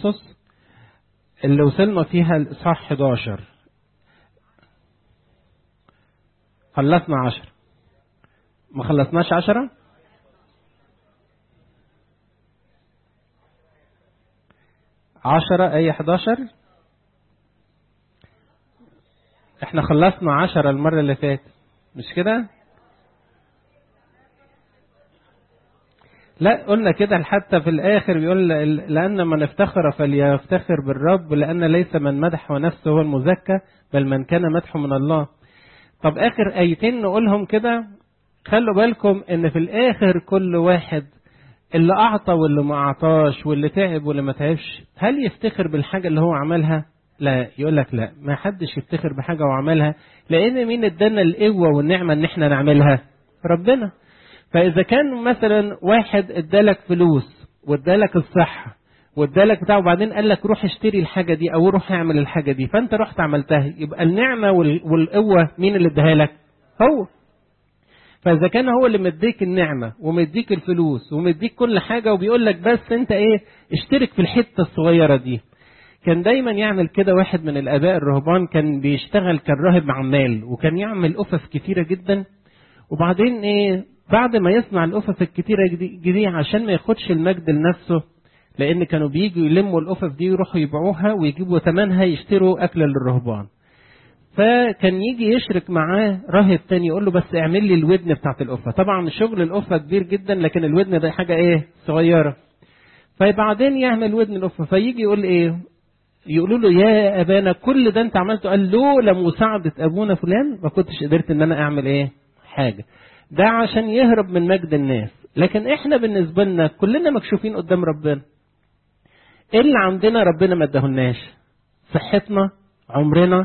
اللي وصلنا فيها الإصحاح 11 خلصنا عشر ما خلصناش عشرة عشرة أي 11 احنا خلصنا عشرة المرة اللي فاتت مش كده لا قلنا كده حتى في الآخر بيقول لأن من افتخر فليفتخر بالرب لأن ليس من مدح ونفسه هو المزكى بل من كان مدحه من الله طب آخر آيتين نقولهم كده خلوا بالكم إن في الآخر كل واحد اللي أعطى واللي ما أعطاش واللي تعب واللي ما تعبش هل يفتخر بالحاجة اللي هو عملها؟ لا يقول لك لا ما حدش يفتخر بحاجة وعملها لأن مين ادانا القوة والنعمة إن احنا نعملها؟ ربنا فإذا كان مثلا واحد ادالك فلوس وادالك الصحة وادالك بتاع وبعدين قال لك روح اشتري الحاجة دي أو روح اعمل الحاجة دي فأنت رحت عملتها يبقى النعمة والقوة مين اللي اداها لك؟ هو فإذا كان هو اللي مديك النعمة ومديك الفلوس ومديك كل حاجة وبيقول لك بس أنت إيه اشترك في الحتة الصغيرة دي كان دايما يعمل كده واحد من الآباء الرهبان كان بيشتغل كان راهب عمال وكان يعمل أفف كتيرة جدا وبعدين إيه بعد ما يصنع الأفف الكتيرة دي عشان ما ياخدش المجد لنفسه لأن كانوا بييجوا يلموا الأفف دي ويروحوا يبيعوها ويجيبوا ثمنها يشتروا أكل للرهبان فكان يجي يشرك معاه راهب تاني يقول له بس اعمل لي الودن بتاعت القفة طبعا شغل القفة كبير جدا لكن الودن ده حاجة ايه صغيرة فبعدين يعمل ودن القفة فيجي يقول ايه يقولوا له يا ابانا كل ده انت عملته قال لولا مساعدة ابونا فلان ما كنتش قدرت ان انا اعمل ايه حاجة ده عشان يهرب من مجد الناس لكن احنا بالنسبة لنا كلنا مكشوفين قدام ربنا ايه اللي عندنا ربنا ما اداهولناش صحتنا عمرنا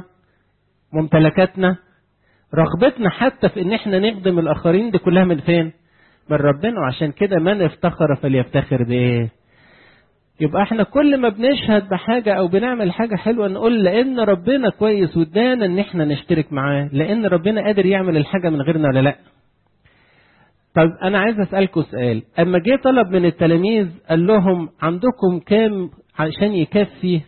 ممتلكاتنا رغبتنا حتى في ان احنا نخدم الاخرين دي كلها من فين من ربنا وعشان كده من افتخر فليفتخر بايه يبقى احنا كل ما بنشهد بحاجة او بنعمل حاجة حلوة نقول لان ربنا كويس وادانا ان احنا نشترك معاه لان ربنا قادر يعمل الحاجة من غيرنا ولا لا طب انا عايز اسألكم سؤال اما جه طلب من التلاميذ قال لهم عندكم كام عشان يكفي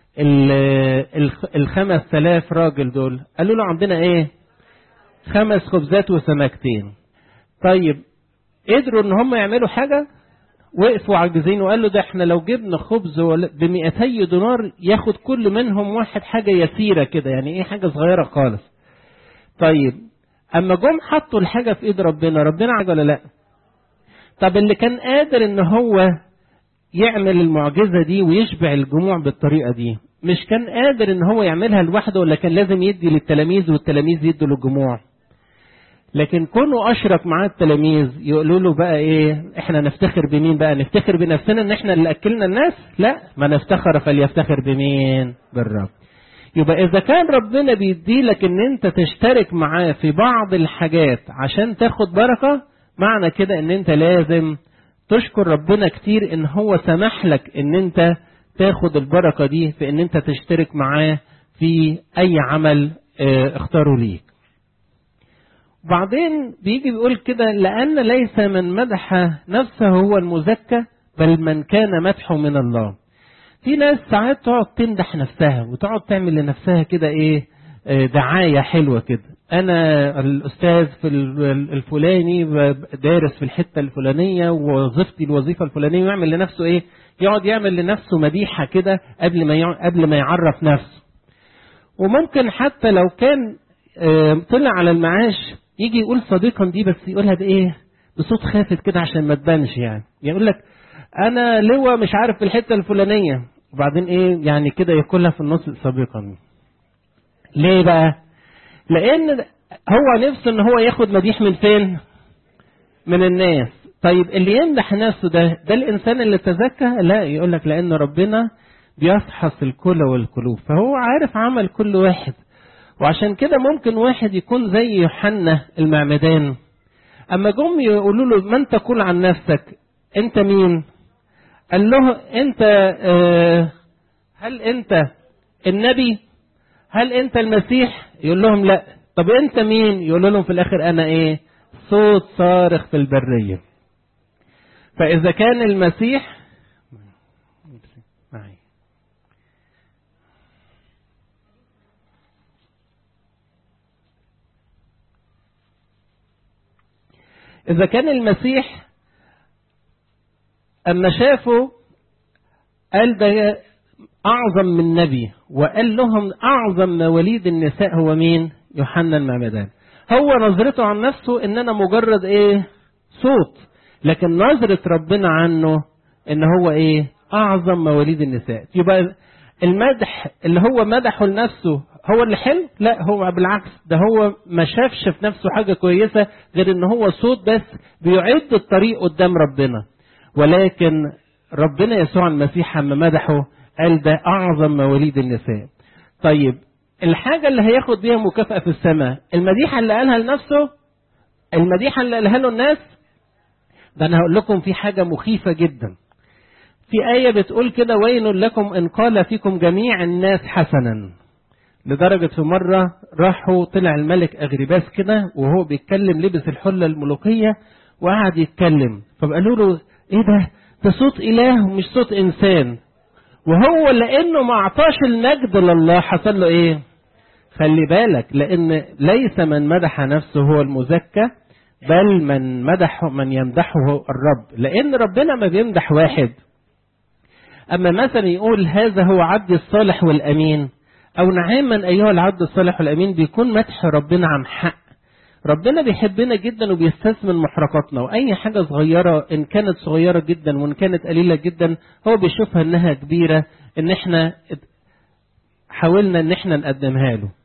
الخمس ثلاث راجل دول قالوا له عندنا ايه خمس خبزات وسمكتين طيب قدروا ان هم يعملوا حاجة وقفوا عاجزين وقالوا ده احنا لو جبنا خبز ب 200 دينار ياخد كل منهم واحد حاجة يسيرة كده يعني ايه حاجة صغيرة خالص طيب اما جم حطوا الحاجة في ايد ربنا ربنا عجب ولا لا طب اللي كان قادر ان هو يعمل المعجزة دي ويشبع الجموع بالطريقة دي مش كان قادر ان هو يعملها لوحده ولا كان لازم يدي للتلاميذ والتلاميذ يدوا للجموع لكن كونه اشرك معاه التلاميذ يقولوا له بقى ايه احنا نفتخر بمين بقى نفتخر بنفسنا ان احنا اللي اكلنا الناس لا ما نفتخر فليفتخر بمين بالرب يبقى اذا كان ربنا بيدي لك ان انت تشترك معاه في بعض الحاجات عشان تاخد بركة معنى كده ان انت لازم تشكر ربنا كتير ان هو سمح لك ان انت تاخد البركة دي في ان انت تشترك معاه في اي عمل اه اختاره ليك بعدين بيجي بيقول كده لأن ليس من مدح نفسه هو المزكى بل من كان مدحه من الله في ناس ساعات تقعد تمدح نفسها وتقعد تعمل لنفسها كده ايه دعاية حلوة كده أنا الأستاذ في الفلاني دارس في الحتة الفلانية ووظيفتي الوظيفة الفلانية ويعمل لنفسه إيه؟ يقعد يعمل لنفسه مديحة كده قبل ما قبل ما يعرف نفسه. وممكن حتى لو كان طلع على المعاش يجي يقول صديقا دي بس يقولها بإيه؟ بصوت خافت كده عشان ما تبانش يعني. يقول لك أنا لواء مش عارف في الحتة الفلانية وبعدين إيه يعني كده ياكلها في النص سابقا. ليه بقى؟ لان هو نفسه ان هو ياخد مديح من فين من الناس طيب اللي يمدح نفسه ده ده الانسان اللي تزكى لا يقول لك لان ربنا بيفحص الكلى والقلوب فهو عارف عمل كل واحد وعشان كده ممكن واحد يكون زي يوحنا المعمدان اما جم يقولوا له من تقول عن نفسك انت مين قال له انت آه هل انت النبي هل انت المسيح يقول لهم لا طب انت مين يقول لهم في الاخر انا ايه صوت صارخ في البرية فاذا كان المسيح معي إذا كان المسيح أما شافه قال ده أعظم من نبي وقال لهم أعظم مواليد النساء هو مين؟ يوحنا المعمدان هو نظرته عن نفسه إن أنا مجرد إيه؟ صوت لكن نظرة ربنا عنه إن هو إيه؟ أعظم مواليد النساء يبقى المدح اللي هو مدحه لنفسه هو اللي حلو لا هو بالعكس ده هو ما شافش في نفسه حاجة كويسة غير ان هو صوت بس بيعد الطريق قدام ربنا ولكن ربنا يسوع المسيح لما مدحه قال ده اعظم مواليد النساء طيب الحاجة اللي هياخد بيها مكافأة في السماء المديحة اللي قالها لنفسه المديحة اللي قالها له الناس ده انا هقول لكم في حاجة مخيفة جدا في آية بتقول كده ويل لكم إن قال فيكم جميع الناس حسنا لدرجة في مرة راحوا طلع الملك أغرباس كده وهو بيتكلم لبس الحلة الملوكية وقعد يتكلم فقالوا له إيه ده ده صوت إله مش صوت إنسان وهو لأنه ما أعطاش المجد لله حصل له إيه خلي بالك لأن ليس من مدح نفسه هو المزكى بل من مدح من يمدحه الرب لأن ربنا ما بيمدح واحد أما مثلا يقول هذا هو عبد الصالح والأمين أو نعما أيها العبد الصالح والأمين بيكون مدح ربنا عن حق ربنا بيحبنا جدا وبيستثمن محرقاتنا وأي حاجة صغيرة إن كانت صغيرة جدا وإن كانت قليلة جدا هو بيشوفها إنها كبيرة إن إحنا حاولنا إن إحنا نقدمها له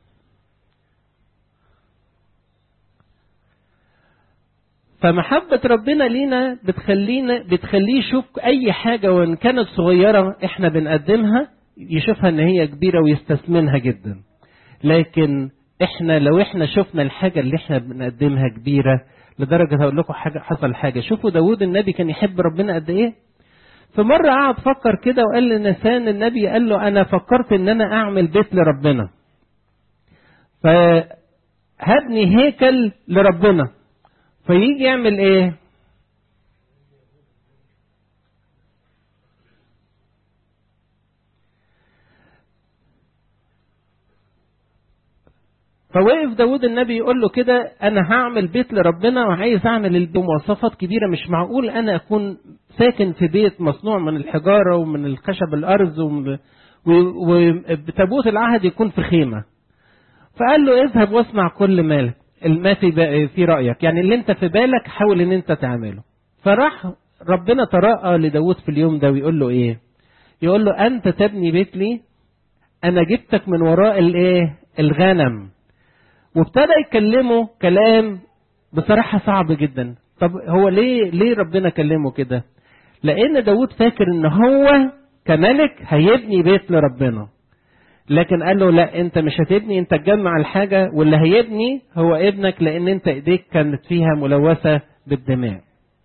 فمحبة ربنا لينا بتخلينا بتخليه يشوف أي حاجة وإن كانت صغيرة إحنا بنقدمها يشوفها إن هي كبيرة ويستثمنها جدا. لكن إحنا لو إحنا شفنا الحاجة اللي إحنا بنقدمها كبيرة لدرجة هقول لكم حاجة حصل حاجة، شوفوا داوود النبي كان يحب ربنا قد إيه؟ في مرة قعد فكر كده وقال لنسان النبي قال له أنا فكرت إن أنا أعمل بيت لربنا. فهبني هيكل لربنا. فيجي يعمل ايه فوقف داود النبي يقول له كده انا هعمل بيت لربنا وعايز اعمل البيت بمواصفات كبيره مش معقول انا اكون ساكن في بيت مصنوع من الحجاره ومن الخشب الارز وتابوت العهد يكون في خيمه فقال له اذهب واصنع كل مالك ما في في رايك يعني اللي انت في بالك حاول ان انت تعمله فراح ربنا تراءى لداود في اليوم ده ويقول له ايه يقول له انت تبني بيت لي انا جبتك من وراء الايه الغنم وابتدى يكلمه كلام بصراحه صعب جدا طب هو ليه ليه ربنا كلمه كده لان داود فاكر ان هو كملك هيبني بيت لربنا لكن قال له لا انت مش هتبني انت تجمع الحاجة واللي هيبني هو ابنك لان انت ايديك كانت فيها ملوثة بالدماء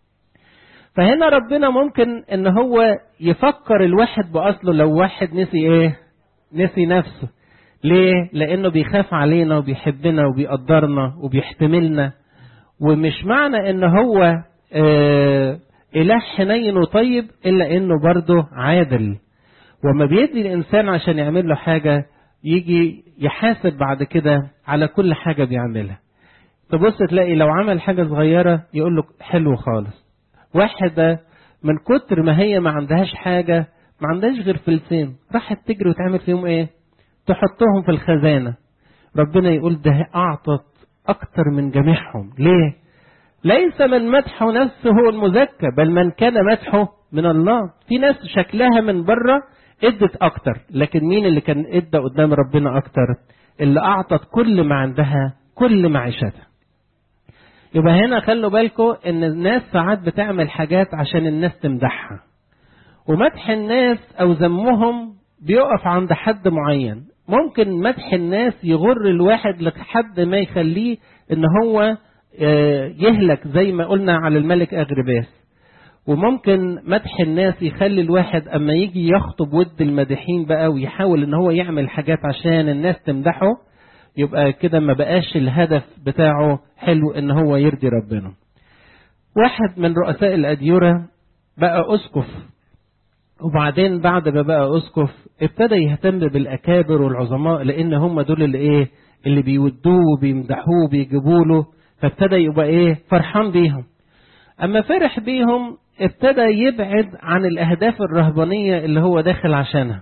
فهنا ربنا ممكن ان هو يفكر الواحد باصله لو واحد نسي ايه نسي نفسه ليه لانه بيخاف علينا وبيحبنا وبيقدرنا وبيحتملنا ومش معنى ان هو اه اله حنين وطيب الا انه برضه عادل وما بيدي الإنسان عشان يعمل له حاجة يجي يحاسب بعد كده على كل حاجة بيعملها تبص تلاقي لو عمل حاجة صغيرة يقول له حلو خالص واحدة من كتر ما هي ما عندهاش حاجة ما عندهاش غير فلسين راحت تجري وتعمل فيهم ايه تحطهم في الخزانة ربنا يقول ده أعطت أكتر من جميعهم ليه ليس من مدحه نفسه هو المزكى بل من كان مدحه من الله في ناس شكلها من بره ادت اكتر لكن مين اللي كان ادى قدام ربنا اكتر اللي اعطت كل ما عندها كل معيشتها يبقى هنا خلوا بالكم ان الناس ساعات بتعمل حاجات عشان الناس تمدحها ومدح الناس او ذمهم بيقف عند حد معين ممكن مدح الناس يغر الواحد لحد ما يخليه ان هو يهلك زي ما قلنا على الملك اغرباس وممكن مدح الناس يخلي الواحد اما يجي يخطب ود المادحين بقى ويحاول ان هو يعمل حاجات عشان الناس تمدحه يبقى كده ما بقاش الهدف بتاعه حلو ان هو يرضي ربنا واحد من رؤساء الأديرة بقى أسقف وبعدين بعد ما بقى أسقف ابتدى يهتم بالأكابر والعظماء لأن هم دول اللي إيه اللي بيودوه وبيمدحوه وبيجيبوا له فابتدى يبقى إيه فرحان بيهم اما فرح بيهم ابتدى يبعد عن الاهداف الرهبانيه اللي هو داخل عشانها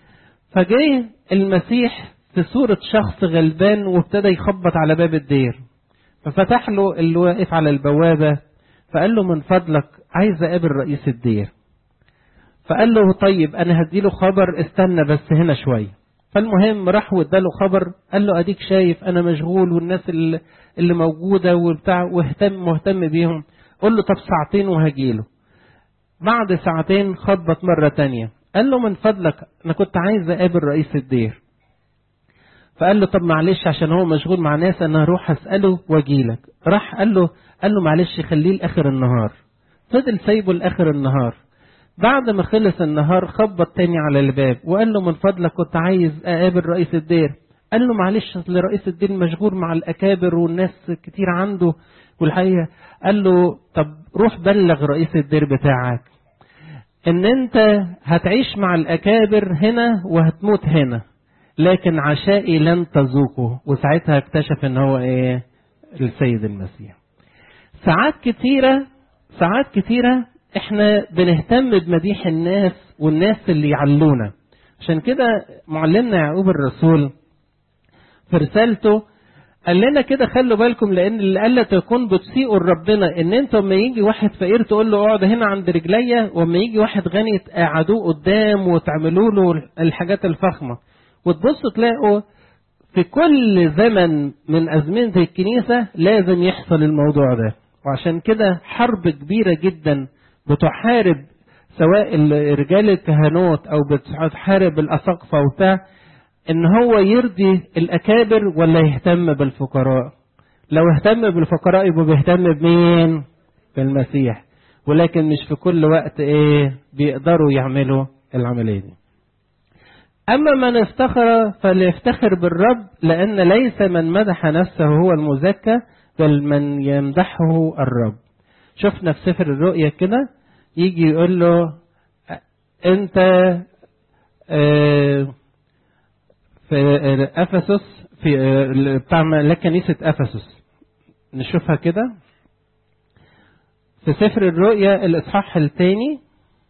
فجه المسيح في صورة شخص غلبان وابتدى يخبط على باب الدير ففتح له اللي واقف على البوابة فقال له من فضلك عايز اقابل رئيس الدير فقال له طيب انا هديله خبر استنى بس هنا شوية فالمهم راح واداله خبر قال له اديك شايف انا مشغول والناس اللي, اللي موجودة وبتاع واهتم مهتم بيهم قول له طب ساعتين وهجيله بعد ساعتين خبط مرة تانية قال له من فضلك انا كنت عايز اقابل رئيس الدير فقال له طب معلش عشان هو مشغول مع ناس انا هروح اساله واجيلك راح قال له قال له معلش خليه لاخر النهار فضل سايبه لاخر النهار بعد ما خلص النهار خبط تاني على الباب وقال له من فضلك كنت عايز اقابل رئيس الدير قال له معلش اصل رئيس الدير مشغول مع الاكابر والناس كتير عنده والحقيقه قال له طب روح بلغ رئيس الدير بتاعك ان انت هتعيش مع الاكابر هنا وهتموت هنا لكن عشائي لن تذوقه وساعتها اكتشف ان هو ايه السيد المسيح ساعات كتيرة ساعات كتيرة احنا بنهتم بمديح الناس والناس اللي يعلونا عشان كده معلمنا يعقوب الرسول في رسالته قال لنا كده خلوا بالكم لان اللي قال تكون بتسيئوا لربنا ان انت لما يجي واحد فقير تقول له اقعد هنا عند رجليا واما يجي واحد غني تقعدوه قدام وتعملوا له الحاجات الفخمه وتبص تلاقوا في كل زمن من أزمنة الكنيسة لازم يحصل الموضوع ده وعشان كده حرب كبيرة جدا بتحارب سواء رجال الكهنوت أو بتحارب الأساقفة وبتاع إن هو يرضي الأكابر ولا يهتم بالفقراء لو اهتم بالفقراء يبقى بيهتم بمين؟ بالمسيح ولكن مش في كل وقت ايه بيقدروا يعملوا العملية دي أما من افتخر فليفتخر بالرب لأن ليس من مدح نفسه هو المزكى بل من يمدحه الرب شفنا في سفر الرؤيا كده يجي يقول له أنت في أفسس في بتاع ملاك كنيسة أفسس نشوفها كده في سفر الرؤيا الإصحاح الثاني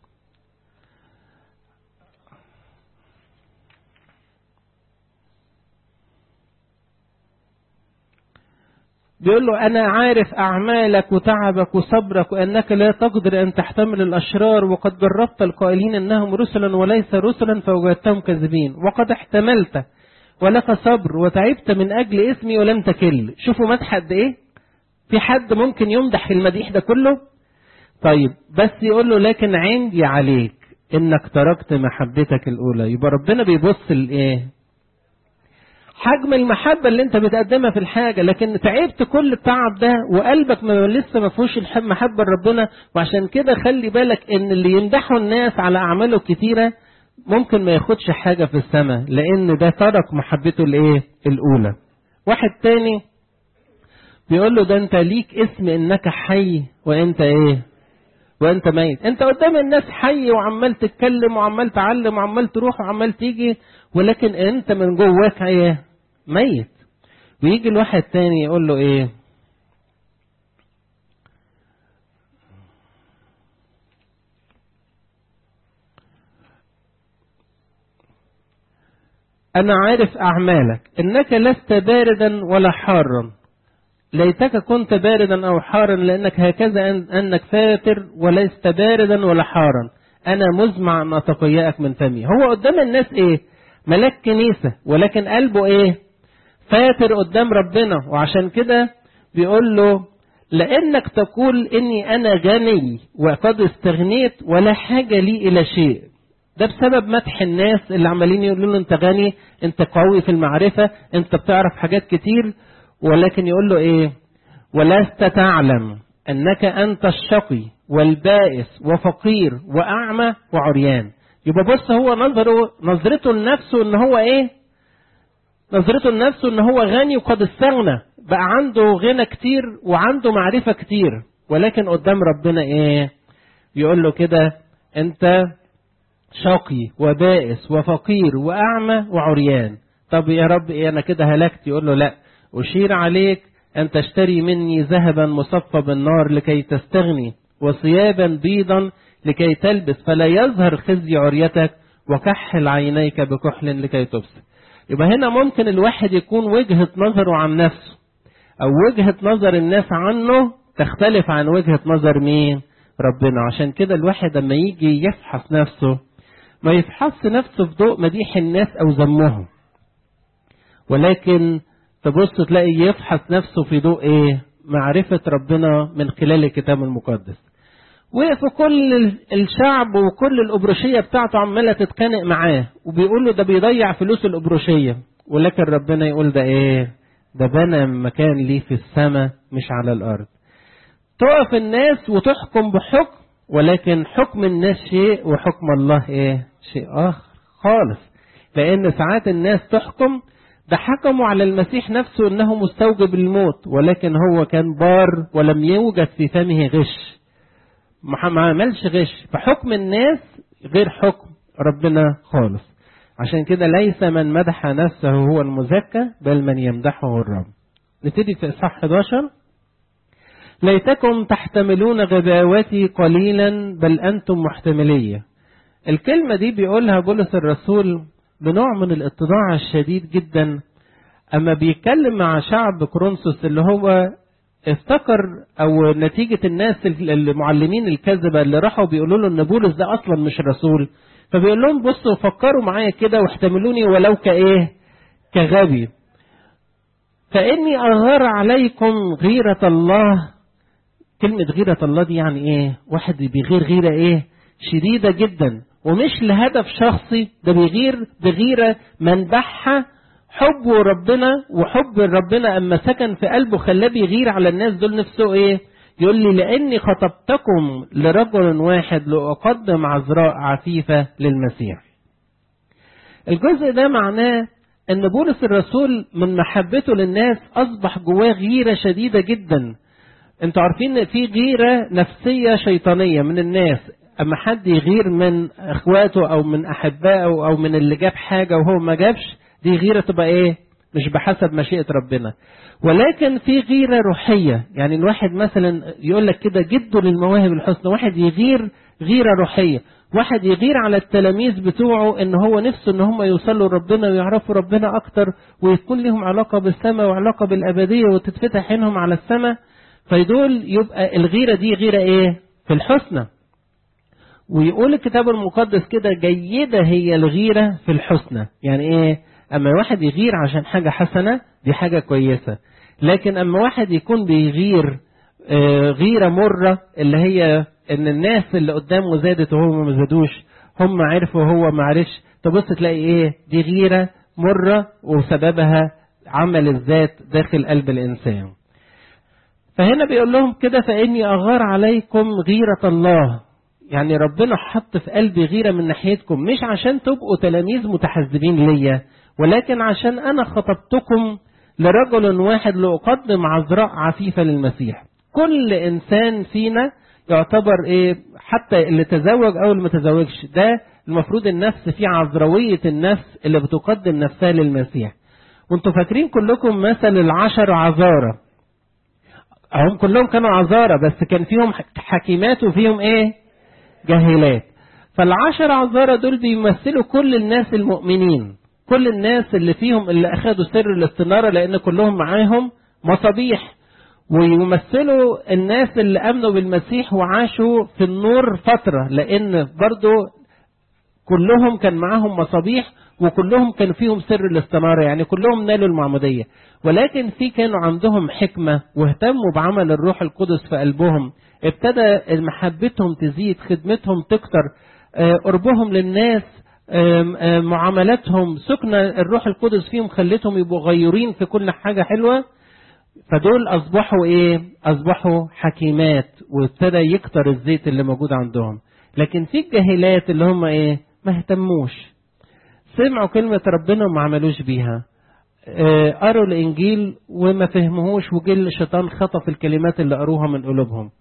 بيقول له أنا عارف أعمالك وتعبك وصبرك وأنك لا تقدر أن تحتمل الأشرار وقد جربت القائلين أنهم رسلا وليس رسلا فوجدتهم كاذبين وقد احتملت ولك صبر وتعبت من أجل اسمي ولم تكل شوفوا مدح قد إيه في حد ممكن يمدح المديح ده كله طيب بس يقول له لكن عندي عليك انك تركت محبتك الاولى يبقى ربنا بيبص لايه حجم المحبة اللي انت بتقدمها في الحاجة لكن تعبت كل التعب ده وقلبك ما لسه ما فيهوش المحبة لربنا وعشان كده خلي بالك ان اللي يمدحوا الناس على اعماله الكتيرة ممكن ما ياخدش حاجة في السماء لان ده ترك محبته الايه الاولى واحد تاني بيقول له ده انت ليك اسم انك حي وانت ايه وانت ميت انت قدام الناس حي وعمال تتكلم وعمال تعلم وعمال تروح وعمال تيجي ولكن انت من جواك ايه ميت ويجي الواحد تاني يقول له ايه انا عارف اعمالك انك لست باردا ولا حارا ليتك كنت باردا او حارا لانك هكذا انك فاتر ولست باردا ولا حارا انا مزمع ان اتقياك من فمي هو قدام الناس ايه ملاك كنيسة ولكن قلبه ايه فاتر قدام ربنا وعشان كده بيقول له لانك تقول اني انا غني وقد استغنيت ولا حاجة لي الى شيء ده بسبب مدح الناس اللي عمالين يقولوا له انت غني انت قوي في المعرفة انت بتعرف حاجات كتير ولكن يقول له ايه ولست تعلم انك انت الشقي والبائس وفقير واعمى وعريان يبقى بص هو نظره نظرته لنفسه ان هو ايه نظرته لنفسه ان هو غني وقد استغنى بقى عنده غنى كتير وعنده معرفة كتير ولكن قدام ربنا ايه يقول له كده انت شقي وبائس وفقير واعمى وعريان طب يا رب ايه انا كده هلكت يقول له لا اشير عليك أن تشتري مني ذهبا مصفى بالنار لكي تستغني وثيابا بيضا لكي تلبس فلا يظهر خزي عريتك وكحل عينيك بكحل لكي تبصر يبقى هنا ممكن الواحد يكون وجهة نظره عن نفسه أو وجهة نظر الناس عنه تختلف عن وجهة نظر مين ربنا عشان كده الواحد لما يجي يفحص نفسه ما يفحص نفسه في ضوء مديح الناس أو ذمهم ولكن تبص تلاقي يفحص نفسه في ضوء ايه معرفة ربنا من خلال الكتاب المقدس وقف كل الشعب وكل الأبروشية بتاعته عمالة تتخانق معاه وبيقول له ده بيضيع فلوس الأبروشية ولكن ربنا يقول ده ايه ده بنى مكان ليه في السماء مش على الأرض تقف الناس وتحكم بحكم ولكن حكم الناس شيء وحكم الله ايه شيء آخر خالص لأن ساعات الناس تحكم ده حكموا على المسيح نفسه انه مستوجب الموت ولكن هو كان بار ولم يوجد في فمه غش ما عملش غش فحكم الناس غير حكم ربنا خالص عشان كده ليس من مدح نفسه هو المزكى بل من يمدحه الرب نبتدي في اصحاح 11 ليتكم تحتملون غباوتي قليلا بل انتم محتمليه الكلمه دي بيقولها بولس الرسول بنوع من الاتضاع الشديد جدا اما بيتكلم مع شعب كورنثوس اللي هو افتكر او نتيجة الناس المعلمين الكذبة اللي راحوا بيقولوا له ان بولس ده اصلا مش رسول فبيقول لهم بصوا فكروا معايا كده واحتملوني ولو كايه كغبي فاني اغار عليكم غيرة الله كلمة غيرة الله دي يعني ايه واحد بيغير غيرة ايه شديدة جدا ومش لهدف شخصي ده بيغير بغيرة منبعها حبه ربنا وحب ربنا اما سكن في قلبه خلاه بيغير على الناس دول نفسه ايه يقول لي لاني خطبتكم لرجل واحد لاقدم عذراء عفيفه للمسيح الجزء ده معناه ان بولس الرسول من محبته للناس اصبح جواه غيره شديده جدا انتوا عارفين ان في غيره نفسيه شيطانيه من الناس اما حد يغير من اخواته او من احبائه او من اللي جاب حاجه وهو ما جابش دي غيره تبقى ايه مش بحسب مشيئه ربنا ولكن في غيره روحيه يعني الواحد مثلا يقول لك كده جده للمواهب الحسنى واحد يغير غيره روحيه واحد يغير على التلاميذ بتوعه ان هو نفسه ان هم يوصلوا ربنا ويعرفوا ربنا اكتر ويكون لهم علاقه بالسماء وعلاقه بالابديه وتتفتح عينهم على السماء فدول يبقى الغيره دي غيره ايه في الحسنى ويقول الكتاب المقدس كده جيدة هي الغيرة في الحسنى يعني ايه اما واحد يغير عشان حاجة حسنة دي حاجة كويسة لكن اما واحد يكون بيغير آه غيرة مرة اللي هي ان الناس اللي قدامه زادت وهو ما زادوش هم عرفوا وهو ما عرفش تبص تلاقي ايه دي غيرة مرة وسببها عمل الذات داخل قلب الانسان فهنا بيقول لهم كده فاني اغار عليكم غيرة الله يعني ربنا حط في قلبي غيرة من ناحيتكم مش عشان تبقوا تلاميذ متحزبين ليا ولكن عشان أنا خطبتكم لرجل واحد لأقدم عذراء عفيفة للمسيح كل إنسان فينا يعتبر إيه حتى اللي تزوج أو اللي ما تزوجش ده المفروض النفس في عذروية النفس اللي بتقدم نفسها للمسيح وانتوا فاكرين كلكم مثل العشر عذارة هم كلهم كانوا عذارة بس كان فيهم حكيمات وفيهم ايه جاهلات فالعشر عذارى دول بيمثلوا كل الناس المؤمنين كل الناس اللي فيهم اللي أخذوا سر الاستنارة لأن كلهم معاهم مصابيح ويمثلوا الناس اللي أمنوا بالمسيح وعاشوا في النور فترة لأن برضو كلهم كان معاهم مصابيح وكلهم كانوا فيهم سر الاستنارة يعني كلهم نالوا المعمودية ولكن في كانوا عندهم حكمة واهتموا بعمل الروح القدس في قلبهم ابتدى محبتهم تزيد خدمتهم تكتر قربهم للناس معاملاتهم سكن الروح القدس فيهم خلتهم يبقوا غيورين في كل حاجة حلوة فدول أصبحوا إيه أصبحوا حكيمات وابتدى يكتر الزيت اللي موجود عندهم لكن في الجاهلات اللي هم إيه ما اهتموش سمعوا كلمة ربنا وما عملوش بيها قروا الإنجيل وما فهموهوش وجل الشيطان خطف الكلمات اللي قروها من قلوبهم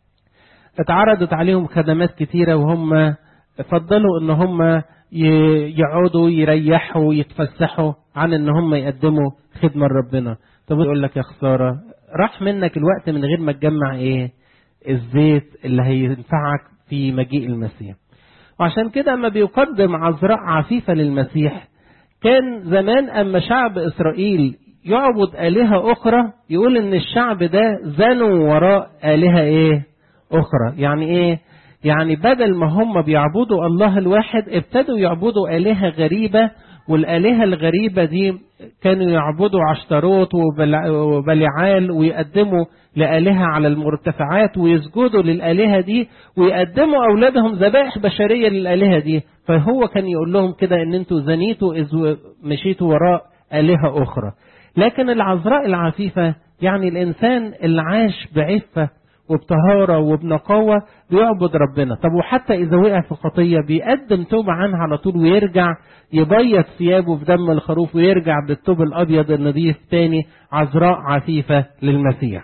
اتعرضت عليهم خدمات كتيرة وهم فضلوا ان هم يقعدوا يريحوا يتفسحوا عن ان هم يقدموا خدمة لربنا طب يقول لك يا خسارة راح منك الوقت من غير ما تجمع ايه الزيت اللي هينفعك في مجيء المسيح وعشان كده اما بيقدم عذراء عفيفة للمسيح كان زمان اما شعب اسرائيل يعبد آلهة أخرى يقول إن الشعب ده زنوا وراء آلهة إيه؟ أخرى، يعني إيه؟ يعني بدل ما هم بيعبدوا الله الواحد ابتدوا يعبدوا آلهة غريبة والآلهة الغريبة دي كانوا يعبدوا عشتروت وبلعال ويقدموا لآلهة على المرتفعات ويسجدوا للآلهة دي ويقدموا أولادهم ذبائح بشرية للآلهة دي فهو كان يقول لهم كده إن أنتوا زنيتوا إذ مشيتوا وراء آلهة أخرى لكن العذراء العفيفة يعني الإنسان اللي عاش بعفة وبطهارة وبنقاوة بيعبد ربنا طب وحتى إذا وقع في خطية بيقدم توبة عنها على طول ويرجع يبيض ثيابه في دم الخروف ويرجع بالثوب الأبيض النظيف تاني عذراء عفيفة للمسيح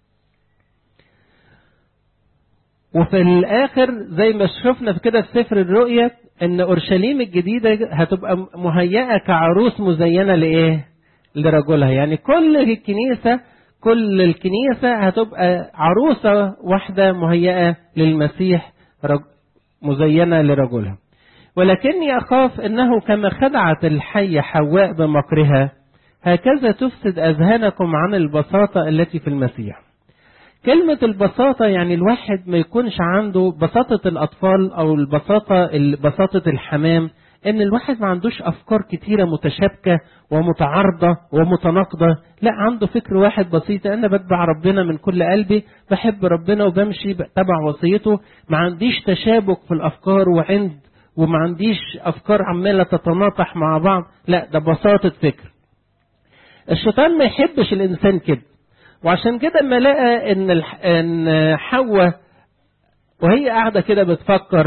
وفي الآخر زي ما شفنا في كده في سفر الرؤيا إن أورشليم الجديدة هتبقى مهيئة كعروس مزينة لإيه؟ لرجلها يعني كل الكنيسة كل الكنيسة هتبقى عروسة واحدة مهيئة للمسيح مزينة لرجلها ولكني أخاف أنه كما خدعت الحية حواء بمكرها هكذا تفسد أذهانكم عن البساطة التي في المسيح كلمة البساطة يعني الواحد ما يكونش عنده بساطة الأطفال أو البساطة بساطة الحمام ان الواحد ما عندوش افكار كتيرة متشابكة ومتعارضة ومتناقضة لا عنده فكر واحد بسيط انا بتبع ربنا من كل قلبي بحب ربنا وبمشي تبع وصيته ما عنديش تشابك في الافكار وعند وما عنديش افكار عمالة تتناطح مع بعض لا ده بساطة فكر الشيطان ما يحبش الانسان كده وعشان كده اما لقى ان ان حواء وهي قاعده كده بتفكر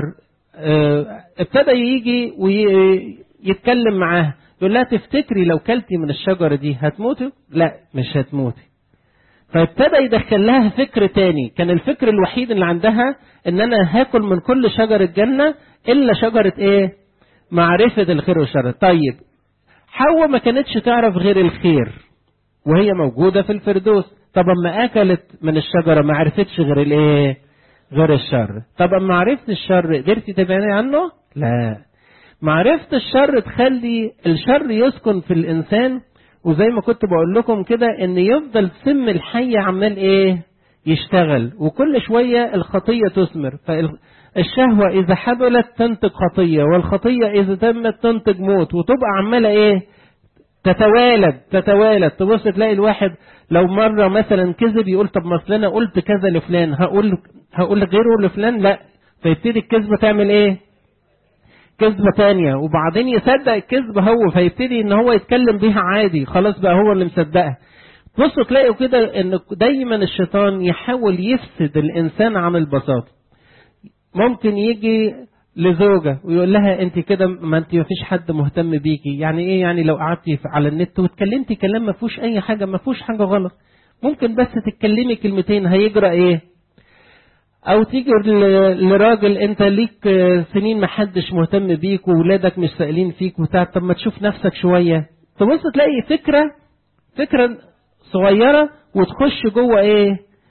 ابتدى يجي ويتكلم معاها يقول لها تفتكري لو كلتي من الشجرة دي هتموتي؟ لا مش هتموتي. فابتدى يدخل لها فكر تاني، كان الفكر الوحيد اللي عندها ان انا هاكل من كل شجرة جنة الا شجرة ايه؟ معرفة الخير والشر. طيب حواء ما كانتش تعرف غير الخير وهي موجودة في الفردوس، طب اما اكلت من الشجرة ما عرفتش غير الايه؟ غير الشر طب اما عرفت الشر قدرتي تبعدي عنه لا معرفة الشر تخلي الشر يسكن في الانسان وزي ما كنت بقول لكم كده ان يفضل سم الحية عمال ايه يشتغل وكل شوية الخطية تثمر فالشهوة اذا حبلت تنتج خطية والخطية اذا تمت تنتج موت وتبقى عمالة ايه تتوالد تتوالد تبص تلاقي الواحد لو مرة مثلا كذب يقول طب ما انا قلت كذا لفلان هقول هقول غيره لفلان لا فيبتدي الكذبة تعمل ايه كذبة تانية وبعدين يصدق الكذبة هو فيبتدي ان هو يتكلم بيها عادي خلاص بقى هو اللي مصدقها بصوا تلاقوا كده ان دايما الشيطان يحاول يفسد الانسان عن البساطة ممكن يجي لزوجة ويقول لها انت كده ما انت ما فيش حد مهتم بيكي يعني ايه يعني لو قعدتي على النت واتكلمتي كلام ما فيهوش اي حاجة ما فيهوش حاجة غلط ممكن بس تتكلمي كلمتين هيجرى ايه او تيجي لراجل انت ليك سنين ما حدش مهتم بيك وولادك مش سائلين فيك وبتاع طب ما تشوف نفسك شوية تبص تلاقي فكرة فكرة صغيرة وتخش جوه ايه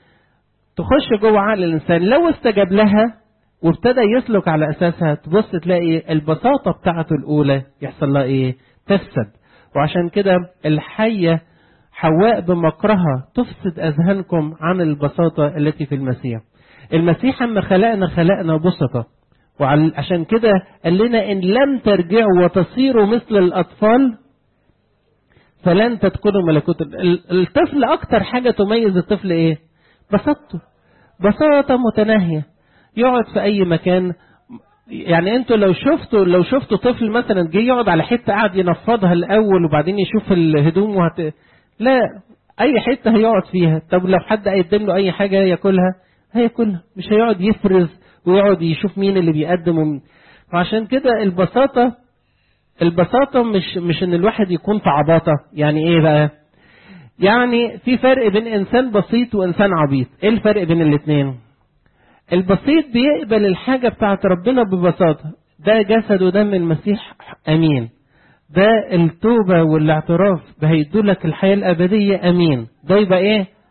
تخش جوه عقل الانسان لو استجاب لها وابتدى يسلك على اساسها تبص تلاقي البساطه بتاعته الاولى يحصل لها ايه؟ تفسد وعشان كده الحيه حواء بمكرها تفسد اذهانكم عن البساطه التي في المسيح. المسيح اما خلقنا خلقنا بسطه وعشان كده قال لنا ان لم ترجعوا وتصيروا مثل الاطفال فلن تدخلوا ملكوت الطفل اكتر حاجه تميز الطفل ايه؟ بساطته بساطه متناهيه يقعد في اي مكان يعني انتوا لو شفتوا لو شفتوا طفل مثلا جه يقعد على حته قاعد ينفضها الاول وبعدين يشوف الهدوم وهت... لا اي حته هيقعد فيها طب لو حد قدم له اي حاجه ياكلها هياكلها مش هيقعد يفرز ويقعد يشوف مين اللي بيقدم ومين وعشان كده البساطه البساطه مش مش ان الواحد يكون في عباطه يعني ايه بقى يعني في فرق بين انسان بسيط وانسان عبيط ايه الفرق بين الاثنين البسيط بيقبل الحاجة بتاعت ربنا ببساطة ده جسد ودم المسيح أمين ده التوبة والاعتراف هيدولك الحياة الأبدية أمين ده يبقى إيه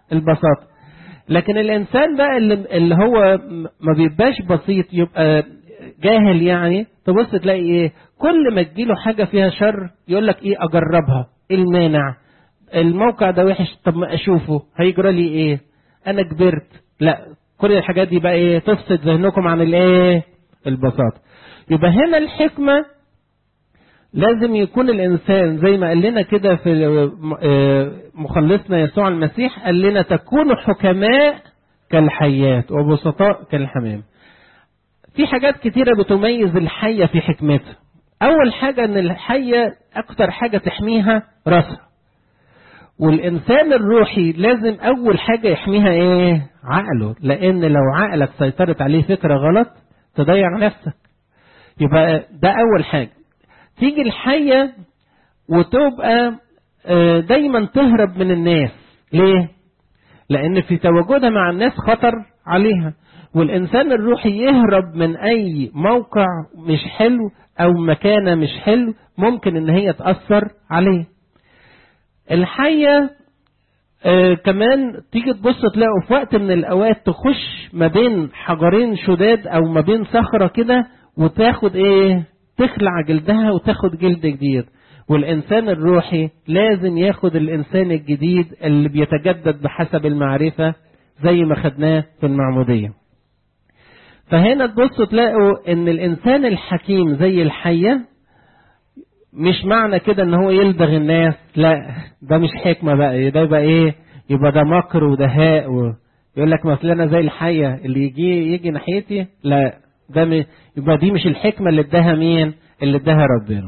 البساطة لكن الإنسان بقى اللي, اللي هو ما بيبقاش بسيط يبقى جاهل يعني تبص تلاقي إيه كل ما تجيله حاجة فيها شر يقول لك إيه أجربها إيه المانع الموقع ده وحش طب ما أشوفه هيجرى لي إيه أنا كبرت لا كل الحاجات دي بقى إيه تفسد ذهنكم عن الإيه البساطة يبقى هنا الحكمة لازم يكون الإنسان زي ما قال لنا كده في مخلصنا يسوع المسيح قال لنا تكونوا حكماء كالحيات وبسطاء كالحمام في حاجات كتيرة بتميز الحية في حكمتها أول حاجة أن الحية أكتر حاجة تحميها راسها والإنسان الروحي لازم أول حاجة يحميها إيه عقله لأن لو عقلك سيطرت عليه فكرة غلط تضيع نفسك يبقى ده أول حاجة تيجي الحية وتبقى دايما تهرب من الناس ليه لان في تواجدها مع الناس خطر عليها والانسان الروحي يهرب من اي موقع مش حلو او مكانه مش حلو ممكن ان هي تاثر عليه الحيه آه كمان تيجي تبص تلاقوا في وقت من الاوقات تخش ما بين حجرين شداد او ما بين صخره كده وتاخد ايه تخلع جلدها وتاخد جلد جديد والإنسان الروحي لازم ياخد الإنسان الجديد اللي بيتجدد بحسب المعرفة زي ما خدناه في المعمودية فهنا تبصوا تلاقوا ان الإنسان الحكيم زي الحية مش معنى كده ان هو يلدغ الناس لا ده مش حكمة بقى ده يبقى ايه يبقى ده مكر ودهاء و... يقول لك مثلا انا زي الحية اللي يجي يجي ناحيتي لا ده م... يبقى دي مش الحكمة اللي اداها مين اللي اداها ربنا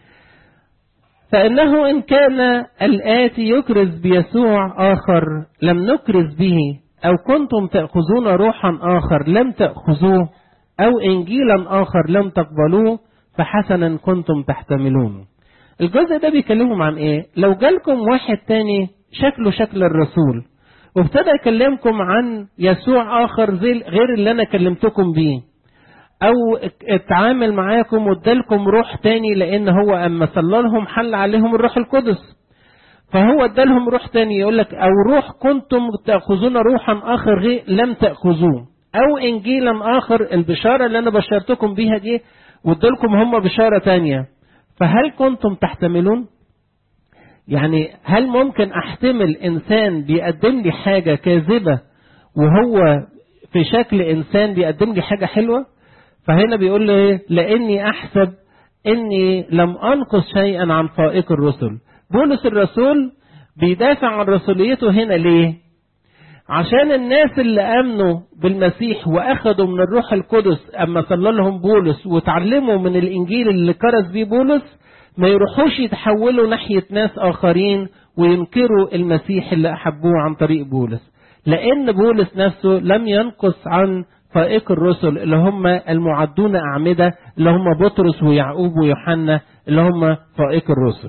فإنه إن كان الآتي يكرز بيسوع آخر لم نكرز به أو كنتم تأخذون روحا آخر لم تأخذوه أو إنجيلا آخر لم تقبلوه فحسنا كنتم تحتملون الجزء ده بيكلمهم عن إيه لو جالكم واحد تاني شكله شكل الرسول وابتدى يكلمكم عن يسوع آخر زي غير اللي أنا كلمتكم بيه او اتعامل معاكم وادالكم روح تاني لان هو اما صلى لهم حل عليهم الروح القدس فهو ادالهم روح تاني يقول لك او روح كنتم تاخذون روحا اخر غير لم تاخذوه او انجيلا اخر البشاره اللي انا بشرتكم بيها دي وادالكم هم بشاره تانية فهل كنتم تحتملون يعني هل ممكن احتمل انسان بيقدم لي حاجه كاذبه وهو في شكل انسان بيقدم لي حاجه حلوه فهنا بيقول له لاني احسب اني لم انقص شيئا عن فائق الرسل بولس الرسول بيدافع عن رسوليته هنا ليه عشان الناس اللي امنوا بالمسيح واخدوا من الروح القدس اما صلى لهم بولس وتعلموا من الانجيل اللي كرز بيه بولس ما يروحوش يتحولوا ناحيه ناس اخرين وينكروا المسيح اللي احبوه عن طريق بولس لان بولس نفسه لم ينقص عن فائق الرسل اللي هم المعدون أعمدة اللي هم بطرس ويعقوب ويوحنا اللي هم فائق الرسل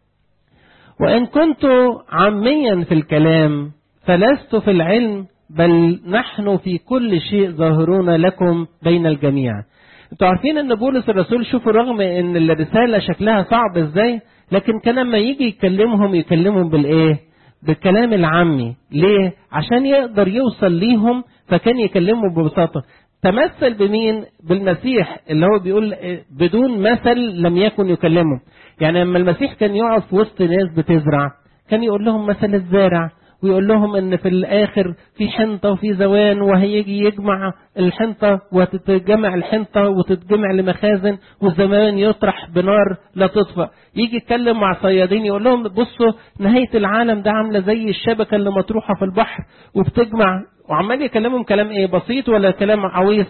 وإن كنت عاميا في الكلام فلست في العلم بل نحن في كل شيء ظاهرون لكم بين الجميع انتوا عارفين ان بولس الرسول شوفوا رغم ان الرسالة شكلها صعب ازاي لكن كان لما يجي يكلمهم يكلمهم بالايه بالكلام العامي ليه عشان يقدر يوصل ليهم فكان يكلمهم ببساطة تمثل بمين بالمسيح اللي هو بيقول بدون مثل لم يكن يكلمهم يعني لما المسيح كان يقف في وسط ناس بتزرع كان يقول لهم مثل الزارع ويقول لهم ان في الاخر في حنطه وفي زوان وهيجي يجمع الحنطه وتتجمع الحنطه وتتجمع لمخازن والزمان يطرح بنار لا تطفأ يجي يتكلم مع صيادين يقول لهم بصوا نهايه العالم ده عامله زي الشبكه اللي مطروحه في البحر وبتجمع وعمال يكلمهم كلام ايه بسيط ولا كلام عويص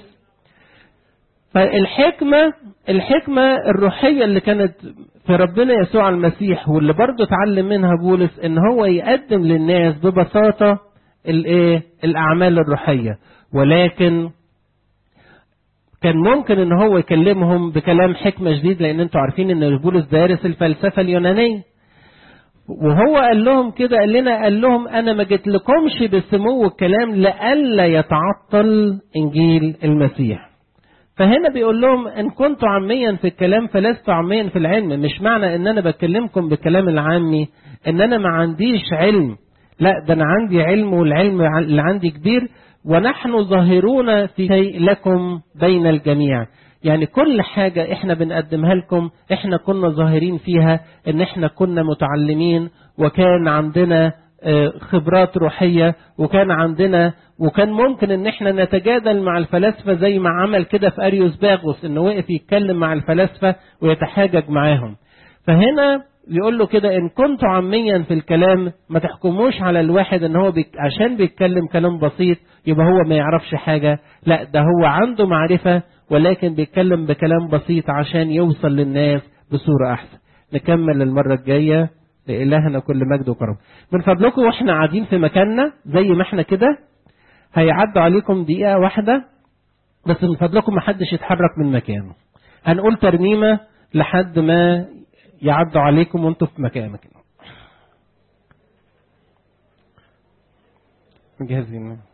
فالحكمة الحكمة الروحية اللي كانت في ربنا يسوع المسيح واللي برضه اتعلم منها بولس ان هو يقدم للناس ببساطة الايه الاعمال الروحية ولكن كان ممكن ان هو يكلمهم بكلام حكمة جديد لان انتوا عارفين ان بولس دارس الفلسفة اليونانية وهو قال لهم كده قال لنا قال لهم انا ما جيت لكمش بسمو الكلام لئلا يتعطل انجيل المسيح فهنا بيقول لهم ان كنت عاميا في الكلام فلست عاميا في العلم مش معنى ان انا بكلمكم بالكلام العامي ان انا ما عنديش علم لا ده أنا عندي علم والعلم اللي عندي كبير ونحن ظاهرون في شيء لكم بين الجميع يعني كل حاجة احنا بنقدمها لكم احنا كنا ظاهرين فيها ان احنا كنا متعلمين وكان عندنا خبرات روحية وكان عندنا وكان ممكن ان احنا نتجادل مع الفلاسفة زي ما عمل كده في اريوس باغوس انه وقف يتكلم مع الفلاسفة ويتحاجج معاهم فهنا يقول له كده ان كنت عاميا في الكلام ما تحكموش على الواحد ان هو بيك عشان بيتكلم كلام بسيط يبقى هو ما يعرفش حاجة لا ده هو عنده معرفة ولكن بيتكلم بكلام بسيط عشان يوصل للناس بصورة احسن نكمل المرة الجاية لإلهنا كل مجد وكرم من فضلكم واحنا قاعدين في مكاننا زي ما احنا كده هيعدوا عليكم دقيقة واحدة بس من فضلكم ما حدش يتحرك من مكانه هنقول ترنيمة لحد ما يعدوا عليكم وانتوا في مكانك جاهزين